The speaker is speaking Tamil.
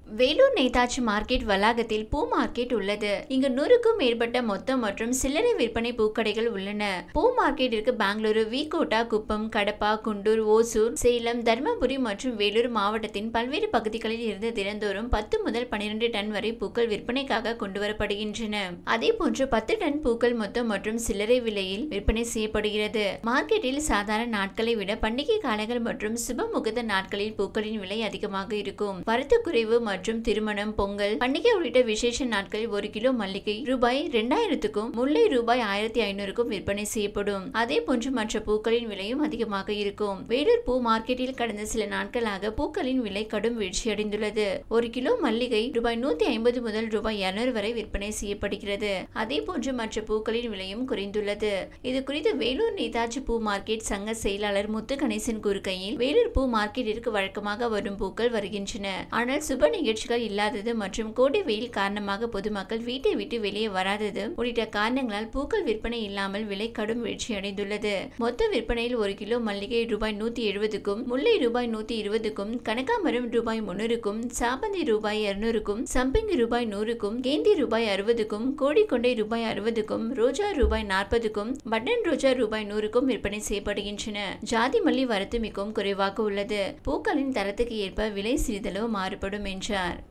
வேலூர் நேதாஜி மார்க்கெட் வளாகத்தில் பூ மார்க்கெட் உள்ளது இங்கு நூறுக்கும் மேற்பட்ட மொத்த மற்றும் சில்லறை விற்பனை பூக்கடைகள் உள்ளன பூ மார்க்கெட்டிற்கு பெங்களூரு விகோட்டா குப்பம் கடப்பா குண்டூர் ஓசூர் சேலம் தர்மபுரி மற்றும் வேலூர் மாவட்டத்தின் பல்வேறு பகுதிகளில் இருந்து தினந்தோறும் பத்து முதல் பன்னிரண்டு டன் வரை பூக்கள் விற்பனைக்காக கொண்டு வரப்படுகின்றன அதே போன்று பத்து டன் பூக்கள் மொத்தம் மற்றும் சில்லறை விலையில் விற்பனை செய்யப்படுகிறது மார்க்கெட்டில் சாதாரண நாட்களை விட பண்டிகை காலங்கள் மற்றும் சுப முகூர்த்த நாட்களில் பூக்களின் விலை அதிகமாக இருக்கும் வரத்து குறைவு மற்றும் திருமணம் பொங்கல் பண்டிகை உள்ளிட்ட விசேஷ நாட்களில் ஒரு கிலோ மல்லிகை ரூபாய் இரண்டாயிரத்துக்கும் முல்லை ரூபாய் ஆயிரத்தி ஐநூறுக்கும் விற்பனை செய்யப்படும் அதே போன்று மற்ற பூக்களின் விலையும் அதிகமாக இருக்கும் வேலூர் பூ மார்க்கெட்டில் கடந்த சில நாட்களாக பூக்களின் விலை கடும் வீழ்ச்சியடைந்துள்ளது ஒரு கிலோ மல்லிகை ரூபாய் நூத்தி ஐம்பது முதல் ரூபாய் இருநூறு வரை விற்பனை செய்யப்படுகிறது அதே போன்று மற்ற பூக்களின் விலையும் குறைந்துள்ளது இது குறித்து வேலூர் நேதாஜி பூ மார்க்கெட் சங்க செயலாளர் முத்து கணேசன் கூறுகையில் வேலூர் பூ மார்க்கெட்டிற்கு வழக்கமாக வரும் பூக்கள் வருகின்றன ஆனால் சுப நிகழ்ச்சிகள் இல்லாதது மற்றும் கோடை வெயில் காரணமாக பொதுமக்கள் வீட்டை விட்டு வெளியே வராதது உள்ளிட்ட காரணங்களால் பூக்கள் விற்பனை இல்லாமல் விலை கடும் வீழ்ச்சி அடைந்துள்ளது மொத்த விற்பனையில் ஒரு கிலோ மல்லிகை ரூபாய் நூத்தி எழுபதுக்கும் முல்லை ரூபாய் நூத்தி இருபதுக்கும் கனகாமரம் ரூபாய் முன்னூறுக்கும் சாபந்தி ரூபாய் இருநூறுக்கும் சம்பிங்கி ரூபாய் நூறுக்கும் கேந்தி ரூபாய் அறுபதுக்கும் கோடிக்கொண்டை ரூபாய் அறுபதுக்கும் ரோஜா ரூபாய் நாற்பதுக்கும் பட்டன் ரோஜா ரூபாய் நூறுக்கும் விற்பனை செய்யப்படுகின்றன ஜாதி மல்லி வரத்து மிகவும் குறைவாக உள்ளது பூக்களின் தரத்துக்கு ஏற்ப விலை சிறிதளவு மாறுபடும் என்றார்